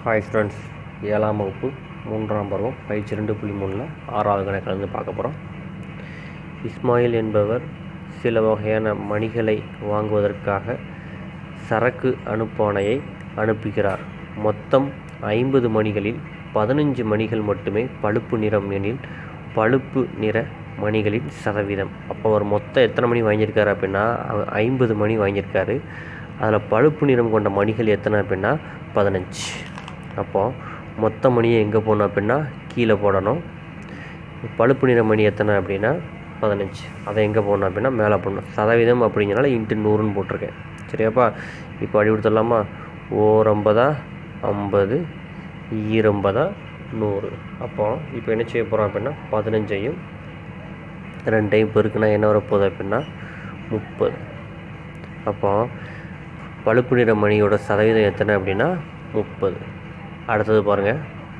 hi students ஏழாம் வகுப்பு மூன்றாம் பருவம் பயிற்சி ரெண்டு புள்ளி மூணில் ஆறாவது கணக்கிலிருந்து பார்க்க போகிறோம் இஸ்மாயில் என்பவர் சில வகையான மணிகளை வாங்குவதற்காக சரக்கு அனுப்பானையை அனுப்புகிறார் மொத்தம் ஐம்பது மணிகளில் பதினஞ்சு மணிகள் மட்டுமே பழுப்பு நிறம் எனில் பழுப்பு நிற மணிகளின் சதவீதம் அப்போ அவர் மொத்தம் எத்தனை மணி வாங்கியிருக்காரு அப்படின்னா அவர் ஐம்பது மணி வாங்கியிருக்காரு அதில் பழுப்பு நிறம் கொண்ட மணிகள் எத்தனை அப்படின்னா பதினஞ்சு அப்போது மொத்த மணியை எங்கே போடணும் அப்படின்னா கீழே போடணும் பழுப்பு நிற மணி எத்தனை அப்படின்னா பதினஞ்சு அதை எங்கே போடணும் அப்படின்னா மேலே போடணும் சதவீதம் அப்படிங்கிறனால இன்ட்டு நூறுன்னு போட்டிருக்கேன் சரியாப்பா இப்போ அடி கொடுத்துடலாமா ஓரம்பதா ஐம்பது ஈரம்பதா நூறு அப்போ இப்போ என்ன செய்ய போகிறோம் அப்படின்னா பதினஞ்சையும் ரெண்டையும் பெருக்குனா என்ன வரப்போகுது அப்படின்னா முப்பது அப்போ பழுப்பு நிற மணியோட சதவீதம் எத்தனை அப்படின்னா முப்பது அடுத்தது பாருங்கள்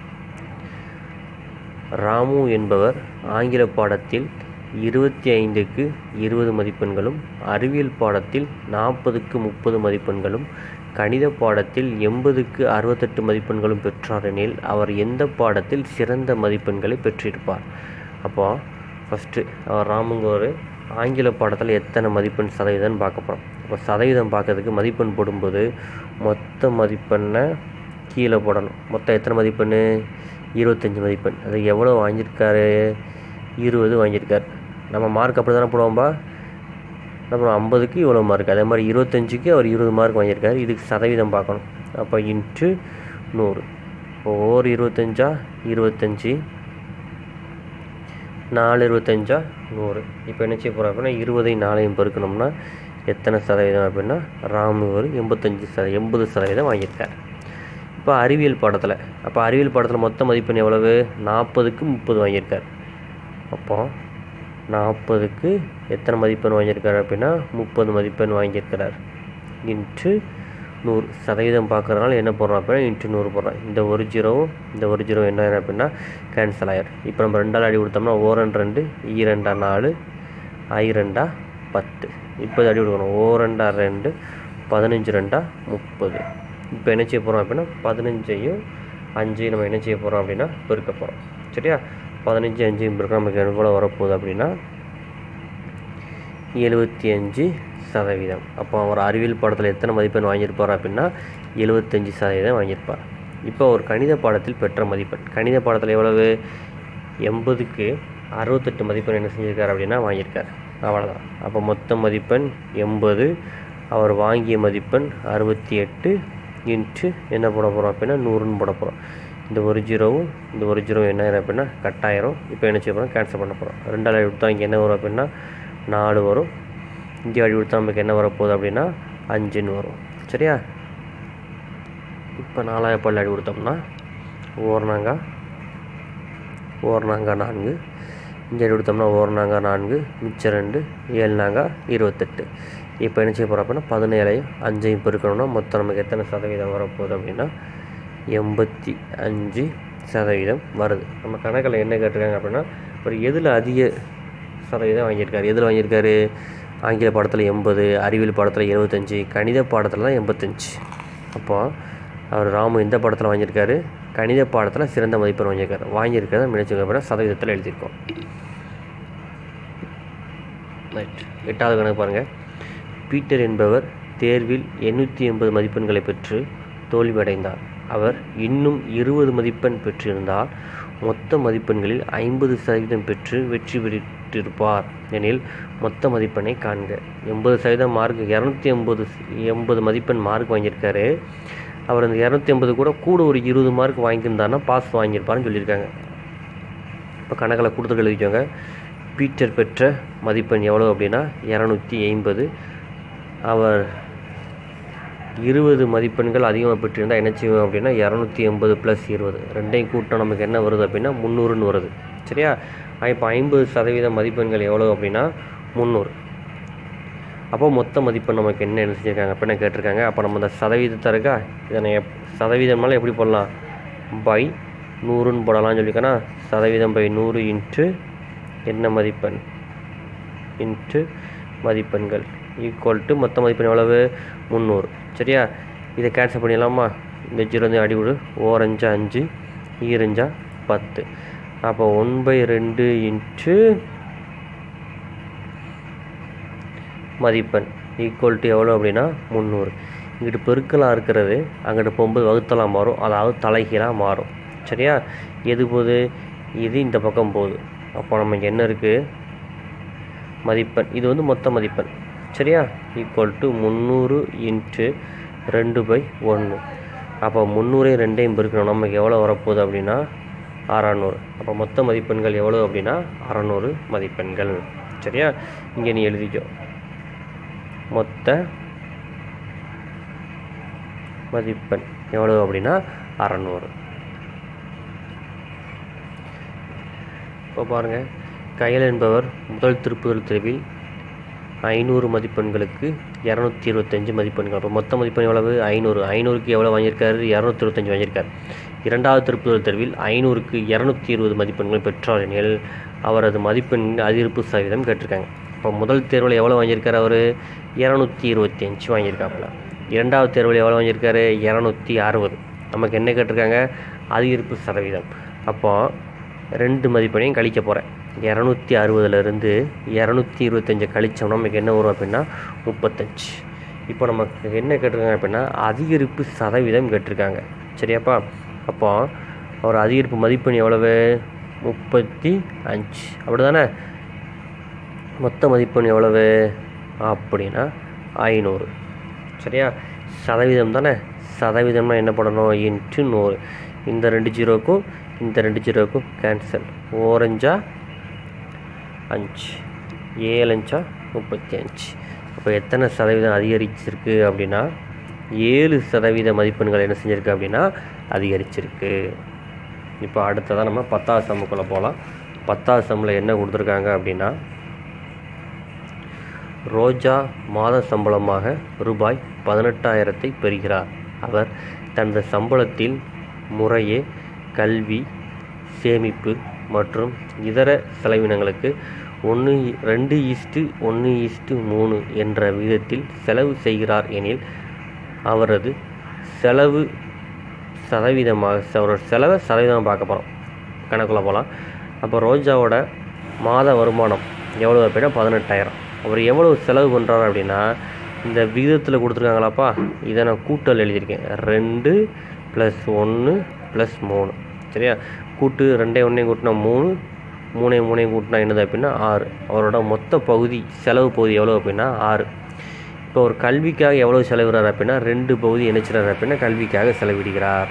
ராமு என்பவர் ஆங்கில பாடத்தில் இருபத்தி ஐந்துக்கு இருபது மதிப்பெண்களும் அறிவியல் பாடத்தில் நாற்பதுக்கு முப்பது மதிப்பெண்களும் கணித பாடத்தில் எண்பதுக்கு அறுபத்தெட்டு மதிப்பெண்களும் பெற்றார் எனில் அவர் எந்த பாடத்தில் சிறந்த மதிப்பெண்களை பெற்றிருப்பார் அப்போ ஃபஸ்ட்டு அவர் ராமுங்கவர் ஆங்கில பாடத்தில் எத்தனை மதிப்பெண் சதவீதம்னு பார்க்க போகிறோம் இப்போ சதவீதம் பார்க்கறதுக்கு மதிப்பெண் போடும்போது மொத்த மதிப்பெண்ணை கீழே போடணும் மொத்தம் எத்தனை மதிப்பெண் இருபத்தஞ்சி மதிப்பெண் அது எவ்வளோ வாங்கியிருக்காரு இருபது வாங்கியிருக்கார் நம்ம மார்க் அப்படி தானே போடுவோம்பா நம்ம ஐம்பதுக்கு இவ்வளோ மார்க் அதே மாதிரி இருபத்தஞ்சுக்கு அவர் இருபது மார்க் வாங்கியிருக்காரு இதுக்கு சதவீதம் பார்க்கணும் அப்போ இன்ட்டு நூறு ஒவ்வொரு இருபத்தஞ்சா இருபத்தஞ்சி நாலு இருபத்தஞ்சா நூறு இப்போ என்ன செய்ய போகிறோம் அப்படின்னா இருபதை நாளையும் பெருக்கணும்னா எத்தனை சதவீதம் அப்படின்னா ராமு ஒரு எண்பத்தஞ்சு சத எண்பது சதவீதம் வாங்கியிருக்கார் இப்போ அறிவியல் பாடத்தில் அப்போ அறிவியல் பாடத்தில் மொத்த மதிப்பெண் எவ்வளவு நாற்பதுக்கு முப்பது வாங்கியிருக்கார் அப்போ நாற்பதுக்கு எத்தனை மதிப்பெண் வாங்கியிருக்காரு அப்படின்னா முப்பது மதிப்பெண் வாங்கியிருக்கிறார் இன்ட்டு நூறு சதவீதம் பார்க்குறதுனால என்ன போடுறோம் அப்படின்னா இன்ட்டு நூறு போடுறோம் இந்த ஒரு ஜீரோவும் இந்த ஒரு ஜீரோ என்ன ஆயிரும் அப்படின்னா கேன்சல் ஆயிரும் இப்போ நம்ம ரெண்டால் அடி கொடுத்தோம்னா ஓரன் ரெண்டு ஈரெண்டா நாலு ஐ ரெண்டா பத்து இப்போ அடி கொடுக்கணும் ஓ ரெண்டா ரெண்டு பதினஞ்சு ரெண்டா முப்பது இப்போ என்ன செய்ய போகிறோம் அப்படின்னா பதினஞ்சையும் அஞ்சையும் நம்ம என்ன செய்ய போகிறோம் அப்படின்னா பெருக்க போகிறோம் சரியா பதினஞ்சு அஞ்சையும் பெருக்க நமக்கு எவ்வளோ வரப்போகுது அப்படின்னா எழுபத்தி அஞ்சு சதவீதம் அப்போ அவர் அறிவியல் பாடத்தில் எத்தனை மதிப்பெண் வாங்கியிருப்பார் அப்படின்னா எழுபத்தஞ்சு சதவீதம் வாங்கியிருப்பார் இப்போ ஒரு கணித பாடத்தில் பெற்ற மதிப்பெண் கணித பாடத்தில் எவ்வளவு எண்பதுக்கு அறுபத்தெட்டு மதிப்பெண் என்ன செஞ்சிருக்கார் அப்படின்னா வாங்கியிருக்கார் அவ்வளோதான் அப்போ மொத்த மதிப்பெண் எண்பது அவர் வாங்கிய மதிப்பெண் அறுபத்தி எட்டு இன்ட்டு என்ன போட போகிறோம் அப்படின்னா நூறுன்னு போட போகிறோம் இந்த ஒரு ஜீரோவும் இந்த ஒரு ஜீரோவும் என்ன ஆயிரும் அப்படின்னா கட்டாயிரும் இப்போ என்ன செய்ய போகிறோம் கேன்சல் பண்ண போகிறோம் ரெண்டாவது கொடுத்தா இங்கே என்ன வரும் அப்படின்னா நாலு வரும் இங்கே அடி கொடுத்தா நமக்கு என்ன வரப்போகுது அப்படின்னா அஞ்சுன்னு வரும் சரியா இப்போ நாலாயிரம் பல்லு அடி கொடுத்தோம்னா ஓர்னாங்கா ஓர்னாங்கா நான்கு இங்கே அடி கொடுத்தோம்னா ஓர்னாங்கா நான்கு மிச்சம் ரெண்டு ஏழுனாங்கா இருபத்தெட்டு இப்போ என்ன செய்ய போகிறோம் அப்படின்னா பதினேழையும் அஞ்சையும் பெருக்கணும்னா மொத்தம் நமக்கு எத்தனை சதவீதம் வரப்போகுது அப்படின்னா எண்பத்தி அஞ்சு சதவீதம் வருது நம்ம கணக்கில் என்ன கேட்டிருக்காங்க அப்படின்னா ஒரு எதில் அதிக சதவீதம் வாங்கியிருக்காரு எதில் வாங்கியிருக்காரு ஆங்கில பாடத்தில் எண்பது அறிவியல் பாடத்தில் எழுபத்தஞ்சி கணித பாடத்தில் தான் எண்பத்தஞ்சு அப்போது அவர் ராமு எந்த பாடத்தில் வாங்கியிருக்காரு கணித பாடத்தில் சிறந்த மதிப்பெண் வாங்கியிருக்காரு வாங்கியிருக்கிறத நினைச்சுக்க அப்படின்னா சதவீதத்தில் எழுதியிருக்கோம் ரைட் எட்டாவது கணக்கு பாருங்கள் பீட்டர் என்பவர் தேர்வில் எண்ணூற்றி எண்பது மதிப்பெண்களை பெற்று தோல்வியடைந்தார் அவர் இன்னும் இருபது மதிப்பெண் பெற்றிருந்தால் மொத்த மதிப்பெண்களில் ஐம்பது சதவீதம் பெற்று வெற்றி பெற்றிருப்பார் எனில் மொத்த மதிப்பெண்ணை காண்க எண்பது சதவீதம் மார்க் இரநூத்தி எண்பது எண்பது மதிப்பெண் மார்க் வாங்கியிருக்காரு அவர் அந்த இரநூத்தி எண்பது கூட கூட ஒரு இருபது மார்க் வாங்கியிருந்தாருன்னா பாஸ் வாங்கியிருப்பாருன்னு சொல்லியிருக்காங்க இப்போ கணக்கில் கொடுத்துட்டு எழுதிக்கோங்க பீட்டர் பெற்ற மதிப்பெண் எவ்வளோ அப்படின்னா இரநூத்தி ஐம்பது அவர் இருபது மதிப்பெண்கள் அதிகமாக பெற்றிருந்தால் என்ன செய்வோம் அப்படின்னா இரநூத்தி எண்பது ப்ளஸ் இருபது ரெண்டையும் கூட்டம் நமக்கு என்ன வருது அப்படின்னா முந்நூறுன்னு வருது சரியா இப்போ ஐம்பது சதவீத மதிப்பெண்கள் எவ்வளோ அப்படின்னா முந்நூறு அப்போ மொத்த மதிப்பெண் நமக்கு என்ன என்ன செஞ்சுருக்காங்க அப்படின்னா கேட்டிருக்காங்க அப்போ நம்ம இந்த சதவீதத்தை இருக்கா இதனை எப் சதவீதம் மேலே எப்படி போடலாம் பை நூறுன்னு போடலாம்னு சொல்லிக்கனா சதவீதம் பை நூறு இன்ட்டு என்ன மதிப்பெண் இன்ட்டு மதிப்பெண்கள் ஈக்குவல் டு மொத்த மதிப்பெண் எவ்வளவு முந்நூறு சரியா இதை கேன்சல் பண்ணிடலாமா இந்த ஜீரோ வந்து அடி விடு ஓரஞ்சா அஞ்சு ஈரஞ்சா பத்து அப்போ ஒன் பை ரெண்டு இன்ட்டு மதிப்பெண் ஈக்குவல் டு எவ்வளோ அப்படின்னா முந்நூறு இங்கிட்டு பெருக்கலாக இருக்கிறது அங்கிட்டு போகும்போது வகுத்தலாம் மாறும் அதாவது தலைகீழாக மாறும் சரியா எது போகுது இது இந்த பக்கம் போகுது அப்போ நமக்கு என்ன இருக்குது மதிப்பெண் இது வந்து மொத்த மதிப்பெண் சரியா ஈக்குவல் டு முந்நூறு இன்ட்டு ரெண்டு பை ஒன்று அப்போ முந்நூறையும் ரெண்டையும் பெருக்கணும் நமக்கு எவ்வளோ வரப்போகுது அப்படின்னா அறநூறு அப்போ மொத்த மதிப்பெண்கள் எவ்வளோ அப்படின்னா அறநூறு மதிப்பெண்கள் சரியா இங்கே நீ எழுதிக்கோ மொத்த மதிப்பெண் எவ்வளோ அப்படின்னா அறநூறு இப்போ பாருங்கள் கையல் என்பவர் முதல் திருப்புதல் தேர்வில் ஐநூறு மதிப்பெண்களுக்கு இரநூத்தி இருபத்தஞ்சு மதிப்பெண்கள் அப்போ மொத்த மதிப்பெண் எவ்வளவு ஐநூறு ஐநூறுக்கு எவ்வளோ வாங்கியிருக்காரு இரநூத்தி இருபத்தஞ்சு வாங்கியிருக்கார் இரண்டாவது திருப்புதல் தேர்வில் ஐநூறுக்கு இரநூத்தி இருபது மதிப்பெண்கள் பெற்றார் எனில் அவரது மதிப்பெண் அதிகரிப்பு சதவீதம் கேட்டிருக்காங்க இப்போ முதல் தேர்வில் எவ்வளோ வாங்கியிருக்காரு அவர் இரநூத்தி இருபத்தி அஞ்சு வாங்கியிருக்காப்புல இரண்டாவது தேர்வில் எவ்வளோ வாங்கியிருக்காரு இரநூத்தி அறுபது நமக்கு என்ன கேட்டிருக்காங்க அதிகரிப்பு சதவீதம் அப்போ ரெண்டு மதிப்பெண்ணையும் கழிக்க போகிறேன் இரநூத்தி அறுபதுலேருந்து இரநூத்தி இருபத்தஞ்சை கழிச்சோம்னா நமக்கு என்ன வரும் அப்படின்னா முப்பத்தஞ்சு இப்போ நமக்கு என்ன கேட்டிருக்காங்க அப்படின்னா அதிகரிப்பு சதவீதம் கேட்டிருக்காங்க சரியாப்பா அப்போ அவர் அதிகரிப்பு மதிப்பெண் எவ்வளவு முப்பத்தி அஞ்சு அப்படி தானே மொத்த மதிப்பெண் எவ்வளவு அப்படின்னா ஐநூறு சரியா சதவீதம் தானே சதவீதம்னா என்ன பண்ணணும் இன்ட்டு நூறு இந்த ரெண்டு ஜீரோக்கும் இந்த ரெண்டு ஜீரோக்கும் கேன்சல் ஓரஞ்சா அஞ்சு ஏழஞ்சா முப்பத்தி அஞ்சு அப்போ எத்தனை சதவீதம் அதிகரிச்சிருக்கு அப்படின்னா ஏழு சதவீத மதிப்பெண்கள் என்ன செஞ்சுருக்கு அப்படின்னா அதிகரிச்சிருக்கு இப்போ அடுத்ததான் நம்ம பத்தாவது சம்முக்குள்ளே போகலாம் பத்தாவது சம்மில் என்ன கொடுத்துருக்காங்க அப்படின்னா ரோஜா மாத சம்பளமாக ரூபாய் பதினெட்டாயிரத்தை பெறுகிறார் அவர் தனது சம்பளத்தில் முறையே கல்வி சேமிப்பு மற்றும் இதர செலவினங்களுக்கு ஒன்று ரெண்டு ஈஸ்ட்டு ஒன்று ஈஸ்ட்டு மூணு என்ற விகிதத்தில் செலவு செய்கிறார் எனில் அவரது செலவு சதவீதமாக அவரோட செலவை சதவீதமாக பார்க்க போகிறோம் கணக்குள்ள போகலாம் அப்போ ரோஜாவோட மாத வருமானம் எவ்வளோ அப்படின்னா பதினெட்டாயிரம் அவர் எவ்வளோ செலவு பண்ணுறாரு அப்படின்னா இந்த விகிதத்தில் கொடுத்துருக்காங்களாப்பா இதை நான் கூட்டல் எழுதியிருக்கேன் ரெண்டு ப்ளஸ் ஒன்று ப்ளஸ் மூணு சரியா கூட்டு ரெண்டே ஒன்றையும் கூட்டினா மூணு மூணையும் மூணையும் கூட்டினா என்னது அப்படின்னா ஆறு அவரோட மொத்த பகுதி செலவு பகுதி எவ்வளோ அப்படின்னா ஆறு இப்போ ஒரு கல்விக்காக எவ்வளோ செலவிடுறார் அப்படின்னா ரெண்டு பகுதி இணைச்சிறாரு அப்படின்னா கல்விக்காக செலவிடுகிறார்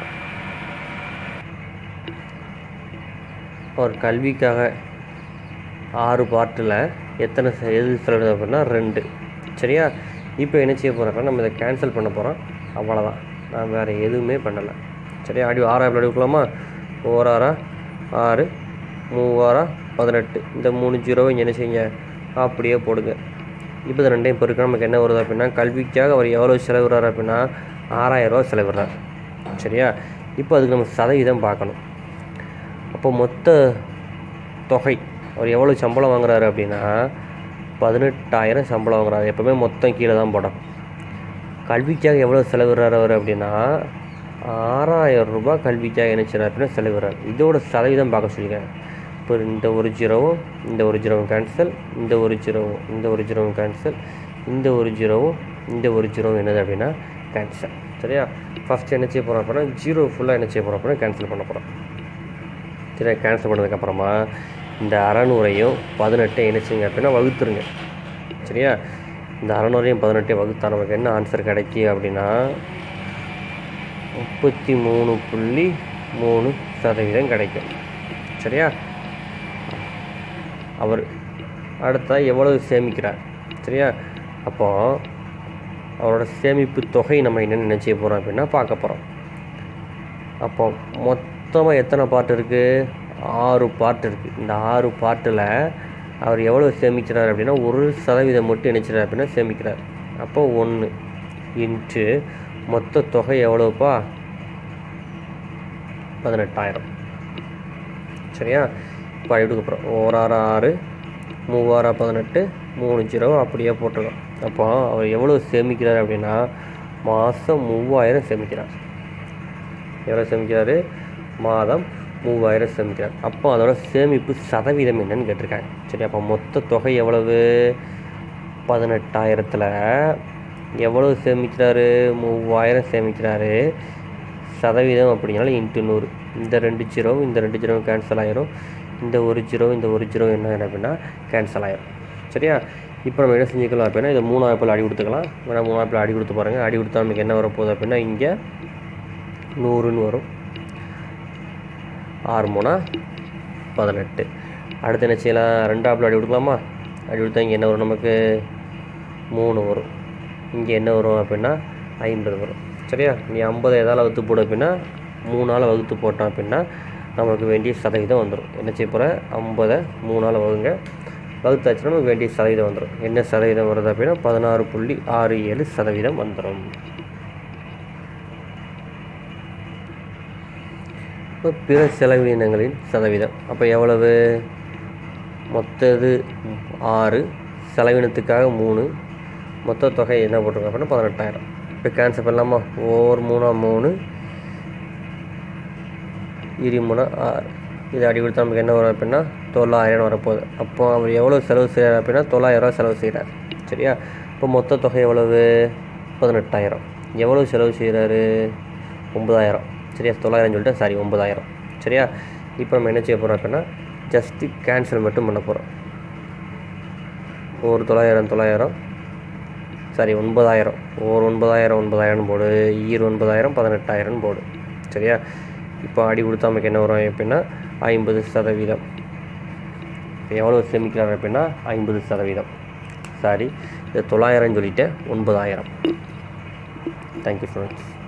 ஒரு கல்விக்காக ஆறு பார்ட்டில் எத்தனை செ- எது செலவிடுது அப்படின்னா ரெண்டு சரியா இப்போ என்ன செய்ய போகிறோம்னா நம்ம இதை கேன்சல் பண்ண போகிறோம் அவ்வளோதான் நான் வேறு எதுவுமே பண்ணலை சரியா அடி ஆறாயிரம் எடுக்கலாமா ஓராறா ஆறு மூவாரா பதினெட்டு இந்த மூணு ஜீரோவை இங்க என்ன செய்யுங்க அப்படியே போடுங்க இப்போ இது ரெண்டையும் பெருக்க நமக்கு என்ன வருது அப்படின்னா கல்விக்காக அவர் எவ்வளோ செலவிடுறாரு அப்படின்னா ஆறாயிரரூவா செலவிடுறார் சரியா இப்போ அதுக்கு நம்ம சதவீதம் பார்க்கணும் அப்போ மொத்த தொகை அவர் எவ்வளோ சம்பளம் வாங்குறாரு அப்படின்னா பதினெட்டாயிரம் சம்பளம் வாங்குறாரு எப்போவுமே மொத்தம் கீழே தான் போடணும் கல்விக்காக எவ்வளோ செலவிடுறாரு அவர் அப்படின்னா ஆறாயிரம் ரூபாய் கல்விக்காக என்ன செய்றாரு அப்படின்னா செலவிடுறாரு இதோட சதவீதம் பார்க்க சொல்லியிருக்காங்க இப்போ இந்த ஒரு ஜீரோவும் இந்த ஒரு ஜீரோவும் கேன்சல் இந்த ஒரு ஜீரோவும் இந்த ஒரு ஜீரோவும் கேன்சல் இந்த ஒரு ஜீரோவும் இந்த ஒரு ஜீரோவும் என்னது அப்படின்னா கேன்சல் சரியா ஃபஸ்ட் என்ன செய்ய போகிறோம் அப்படின்னா ஜீரோ ஃபுல்லாக என்ன செய்ய போகிறோம் அப்படின்னா கேன்சல் பண்ண போகிறோம் சரியா கேன்சல் பண்ணதுக்கப்புறமா இந்த அறநூறையும் பதினெட்டையும் என்ன செய்யுங்க அப்படின்னா வகுத்துருங்க சரியா இந்த அறநூறையும் பதினெட்டையும் வகுத்தா நமக்கு என்ன ஆன்சர் கிடைக்கி அப்படின்னா முப்பத்தி மூணு புள்ளி மூணு சதவீதம் கிடைக்கும் சரியா அவர் அடுத்தா எவ்வளவு சேமிக்கிறார் சரியா அப்போ அவரோட சேமிப்பு தொகை நம்ம என்னென்ன நினச்சி போகிறோம் அப்படின்னா பார்க்க போகிறோம் அப்போ மொத்தமாக எத்தனை பார்ட் இருக்குது ஆறு பார்ட் இருக்குது இந்த ஆறு பார்ட்டில் அவர் எவ்வளோ சேமிக்கிறார் அப்படின்னா ஒரு சதவீதம் மட்டும் நினைச்சிறார் அப்படின்னா சேமிக்கிறார் அப்போ ஒன்று இன்ட்டு மொத்த தொகை எவ்வளோப்பா பதினெட்டாயிரம் சரியா இப்போ எடுக்க போகிறோம் ஓராறு ஆறு மூவாறு பதினெட்டு மூணு ஜீரோ அப்படியே போட்டிருக்கோம் அப்போ அவர் எவ்வளோ சேமிக்கிறார் அப்படின்னா மாதம் மூவாயிரம் சேமிக்கிறார் எவ்வளோ சேமிக்கிறாரு மாதம் மூவாயிரம் சேமிக்கிறார் அப்போ அதோட சேமிப்பு சதவீதம் என்னன்னு கேட்டிருக்காங்க சரி அப்போ மொத்த தொகை எவ்வளவு பதினெட்டாயிரத்தில் எவ்வளவு சேமிக்கிறாரு மூவாயிரம் சேமிக்கிறாரு சதவீதம் அப்படின்னால இன்ட்டு நூறு இந்த ரெண்டு ஜீரோ இந்த ரெண்டு ஜீரோ கேன்சல் ஆயிரும் இந்த ஒரு ஜீரோ இந்த ஒரு ஜீரோ என்ன ஆயிடும் அப்படின்னா கேன்சல் ஆயிரும் சரியா இப்போ நம்ம என்ன செஞ்சுக்கலாம் அப்படின்னா இதை மூணு ஆப்பிள் அடி கொடுத்துக்கலாம் வேணா மூணு ஆப்பிள் அடி கொடுத்து பாருங்கள் அடி கொடுத்தா நமக்கு என்ன வரப்போகுது அப்படின்னா இங்கே நூறுன்னு வரும் ஆறு மூணா பதினெட்டு அடுத்து என்ன செய்யலாம் ரெண்டு ஆப்பிள் அடி கொடுக்கலாமா அடி கொடுத்தா இங்கே என்ன வரும் நமக்கு மூணு வரும் இங்கே என்ன வரும் அப்படின்னா ஐம்பது வரும் சரியா நீ ஐம்பது எதால் வகுத்து போடு அப்படின்னா மூணால் வகுத்து போட்டோம் அப்படின்னா நமக்கு வேண்டிய சதவீதம் வந்துடும் என்ன செய்ய போகிற ஐம்பதை மூணால் வகுங்க வகுத்தாச்சுன்னா நமக்கு வேண்டிய சதவீதம் வந்துடும் என்ன சதவீதம் வருது அப்படின்னா பதினாறு புள்ளி ஆறு ஏழு சதவீதம் வந்துடும் இப்போ பிற செலவினங்களின் சதவீதம் அப்போ எவ்வளவு மொத்தது ஆறு செலவினத்துக்காக மூணு மொத்த தொகை என்ன போட்டிருக்கோம் அப்படின்னா பதினெட்டாயிரம் இப்போ கேன்சல் பண்ணலாமா ஒவ்வொரு மூணா மூணு இரு மூணா ஆறு இது அடி கொடுத்தா நமக்கு என்ன வரும் அப்படின்னா தொள்ளாயிரம் வரப்போகுது அப்போ அவர் எவ்வளோ செலவு செய்கிறார் அப்படின்னா தொள்ளாயிரரூவா செலவு செய்கிறார் சரியா இப்போ மொத்த தொகை எவ்வளவு பதினெட்டாயிரம் எவ்வளோ செலவு செய்கிறாரு ஒம்பதாயிரம் சரியா தொள்ளாயிரம் சொல்லிட்டு சாரி ஒம்பதாயிரம் சரியா இப்போ நம்ம என்ன செய்ய போகிறோம் அப்படின்னா ஜஸ்ட்டு கேன்சல் மட்டும் பண்ண போகிறோம் ஒரு தொள்ளாயிரம் தொள்ளாயிரம் சாரி ஒன்பதாயிரம் ஒரு ஒன்பதாயிரம் ஒன்பதாயிரம் போடு ஈர் ஒன்பதாயிரம் பதினெட்டாயிரம் போடு சரியா இப்போ அடி கொடுத்தா நமக்கு என்ன வரும் அப்படின்னா ஐம்பது சதவீதம் இப்போ எவ்வளோ சேமிக்கிறார் அப்படின்னா ஐம்பது சதவீதம் சாரி இது தொள்ளாயிரம் சொல்லிட்டேன் ஒன்பதாயிரம் தேங்க்யூ ஃப்ரெண்ட்ஸ்